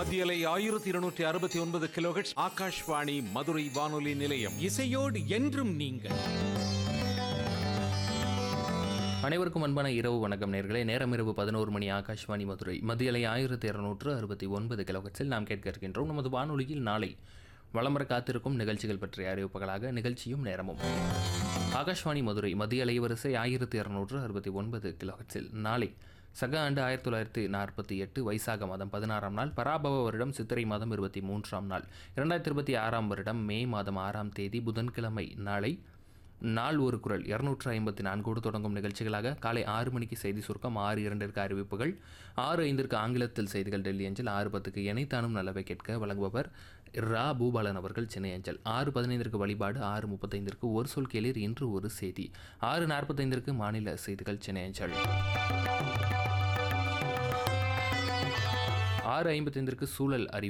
மத்தியலை ஆயிரத்தி இருநூற்றி அறுபத்தி ஒன்பது கிலோஹெட்ஸ் ஆகாஷ்வாணி மதுரை வானொலி நிலையம் இசையோடு என்றும் நீங்கள் அனைவருக்கும் அன்பான இரவு வணக்கம் நேர்களே நேரம் இரவு பதினோரு மணி ஆகாஷ்வாணி மதுரை மத்தியலை ஆயிரத்தி இருநூற்று அறுபத்தி ஒன்பது கிலோகட்ஸில் நாம் கேட்க இருக்கின்றோம் நமது வானொலியில் நாளை வளம்பர காத்திருக்கும் நிகழ்ச்சிகள் பற்றிய அறிவிப்புகளாக நிகழ்ச்சியும் நேரமும் ஆகாஷ்வாணி மதுரை மத்திய அலைவரிசை ஆயிரத்தி இருநூற்று அறுபத்தி ஒன்பது கிலோகட்ஸில் நாளை சக ஆண்டு ஆயிரத்தி தொள்ளாயிரத்தி நாற்பத்தி எட்டு வைசாக மாதம் பதினாறாம் நாள் பராபவ வருடம் சித்திரை மாதம் இருபத்தி மூன்றாம் நாள் இரண்டாயிரத்தி இருபத்தி ஆறாம் வருடம் மே மாதம் ஆறாம் தேதி புதன்கிழமை நாளை நாள் ஒரு குரல் இரநூற்று ஐம்பத்தி நான்கோடு தொடங்கும் நிகழ்ச்சிகளாக காலை ஆறு மணிக்கு செய்தி சுருக்கம் ஆறு இரண்டிற்கு அறிவிப்புகள் ஆறு ஐந்திற்கு ஆங்கிலத்தில் செய்திகள் டெல்லி அஞ்சல் ஆறு பத்துக்கு இணைத்தானும் நல்லவை கேட்க வழங்குபவர் ரா பூபாலன் அவர்கள் சென்னை அஞ்சல் ஆறு பதினைந்திற்கு வழிபாடு ஆறு முப்பத்தைந்திற்கு ஒரு சொல் கேளீர் இன்று ஒரு செய்தி ஆறு நாற்பத்தைந்திற்கு மாநில செய்திகள் சென்னை அஞ்சல் ஆறு ஐம்பத்தைந்திற்கு சூழல் அறிவு